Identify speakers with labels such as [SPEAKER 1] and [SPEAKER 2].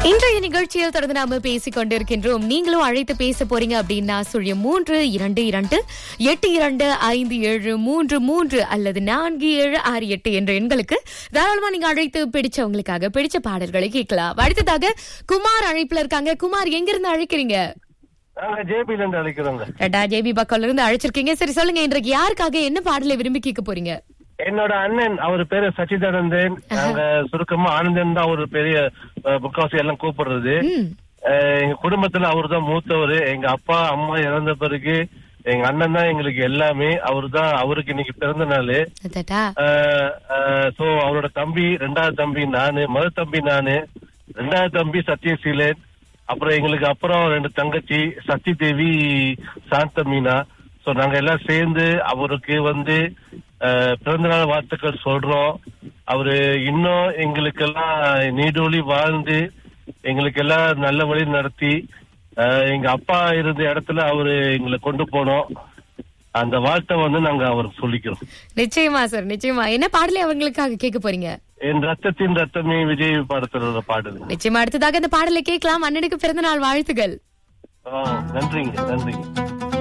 [SPEAKER 1] இன்றைய நிகழ்ச்சியில் தொடர்ந்து நாம பேசிக் கொண்டிருக்கின்றோம் நீங்களும் அழைத்து பேச போறீங்க அப்படின்னா சுழியம் மூன்று இரண்டு இரண்டு எட்டு இரண்டு ஐந்து ஏழு மூன்று மூன்று அல்லது நான்கு ஏழு ஆறு எட்டு என்ற எண்களுக்கு தாராளமா நீங்க அழைத்து பிடிச்சவங்களுக்காக பிடிச்ச பாடல்களை கேட்கலாம் அடுத்ததாக குமார் அழைப்புல இருக்காங்க குமார் எங்க இருந்து அழைக்கிறீங்க
[SPEAKER 2] நாங்க ஜேபில இருந்து அழைக்கிறோங்க
[SPEAKER 1] ரெட்டா ஜேபி பக்கம்ல இருந்து அழைச்சிருக்கீங்க சரி சொல்லுங்க இன்றைக்கு யாருக்காக என்ன பாடலை விரும்பி கேட்க போறீங்க
[SPEAKER 2] என்னோட அண்ணன் அவர் பேரு சச்சிதானந்தன் நாங்க சுருக்கமா ஆனந்தன் தான் ஒரு பெரிய முக்காவாசி எல்லாம் கூப்பிடுறது
[SPEAKER 1] ம்
[SPEAKER 2] அஹ், எங்க குடும்பத்துல அவர் தான் மூத்தவர் எங்க அப்பா அம்மா இறந்த பிறகு எங்க அண்ணன் தான் எங்களுக்கு எல்லாமே அவர் தான் அவருக்கு இன்னைக்கு பிறந்த நாள்
[SPEAKER 1] அதாடா
[SPEAKER 2] சோ அவரோட தம்பி ரெண்டாவது தம்பி நானு முதல் தம்பி நானு ரெண்டாவது தம்பி சத்யசீலன் அப்புறம் எங்களுக்கு அப்புறம் ரெண்டு தங்கச்சி சத்தி தேவி சாந்த மீனா சோ நாங்க எல்லாம் சேர்ந்து அவருக்கு வந்து அஹ், பிறந்தநாள் வாழ்த்துக்கள் சொல்றோம் அவரு இன்னும் எங்களுக்கெல்லாம் நீடூழி வாழ்ந்து எங்களுக்கெல்லாம் நல்ல வழி நடத்தி அஹ், எங்க அப்பா இருந்த இடத்துல அவரு எங்களை கொண்டு போனோம் அந்த வாழ்த்தை வந்து நாங்க அவருக்கு சொல்லிக்கிறோம்
[SPEAKER 1] நிச்சயமா சார் நிச்சயமா என்ன பாடலை அவங்களுக்காக கேட்க போறீங்க
[SPEAKER 2] என் ரத்தத்தின் ரத்தமே விஜய் படத்துல பாடுது
[SPEAKER 1] நிச்சயமா அடுத்ததாக இந்த பாடலை கேட்கலாம் அண்ணனுக்கு பிறந்த நாள் வாழ்த்துகள்
[SPEAKER 2] ஆ, நன்றிங்க நன்றிங்க